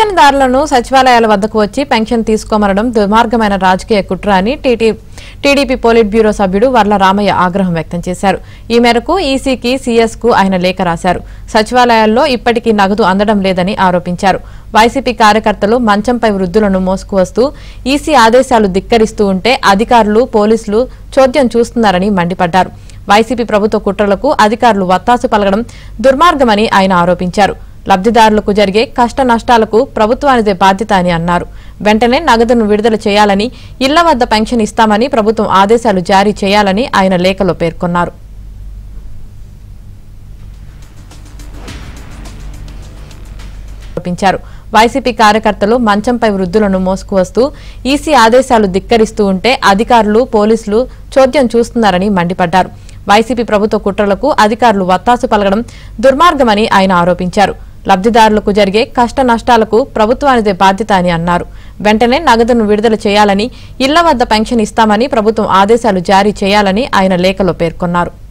పింఛన్దారులను సచివాలయాల వద్దకు వచ్చి పెన్షన్ తీసుకోమనడం దుర్మార్గమైన రాజకీయ కుట్ర అని టీటీ టీడీపీ పోలిట్ బ్యూరో సభ్యుడు వర్ల రామయ్య ఆగ్రహం వ్యక్తం చేశారు ఈ మేరకు ఈసీకి సీఎస్ కు ఆయన లేఖ రాశారు సచివాలయాల్లో ఇప్పటికీ నగదు అందడం లేదని ఆరోపించారు వైసీపీ కార్యకర్తలు మంచంపై వృద్ధులను మోసుకువస్తూ ఈసీ ఆదేశాలు ధిక్కరిస్తూ ఉంటే అధికారులు పోలీసులు చోద్యం చూస్తున్నారని మండిపడ్డారు వైసీపీ ప్రభుత్వ కుట్రలకు అధికారులు వత్తాసు పలకడం దుర్మార్గమని ఆయన ఆరోపించారు లబ్ధిదారులకు జరిగే కష్ట నష్టాలకు ప్రభుత్వానిదే బాధ్యత అని అన్నారు వెంటనే నగదును విడుదల చేయాలని ఇళ్ల వద్ద పెన్షన్ ఇస్తామని ప్రభుత్వం ఆదేశాలు జారీ చేయాలని ఆయన లేఖలో పేర్కొన్నారు ఆరోపించారు వైసీపీ కార్యకర్తలు మంచంపై వృద్ధులను మోసుకువస్తూ ఈసీ ఆదేశాలు ధిక్కరిస్తూ ఉంటే అధికారులు పోలీసులు చోద్యం చూస్తున్నారని మండిపడ్డారు వైసీపీ ప్రభుత్వ కుట్రలకు అధికారులు వత్తాసు పలకడం దుర్మార్గమని ఆయన ఆరోపించారు లబ్ధిదారులకు జరిగే కష్ట నష్టాలకు ప్రభుత్వానిదే బాధ్యత అని అన్నారు వెంటనే నగదును విడుదల చేయాలని ఇళ్ల వద్ద పెన్షన్ ఇస్తామని ప్రభుత్వం ఆదేశాలు జారీ చేయాలని ఆయన లేఖలో పేర్కొన్నారు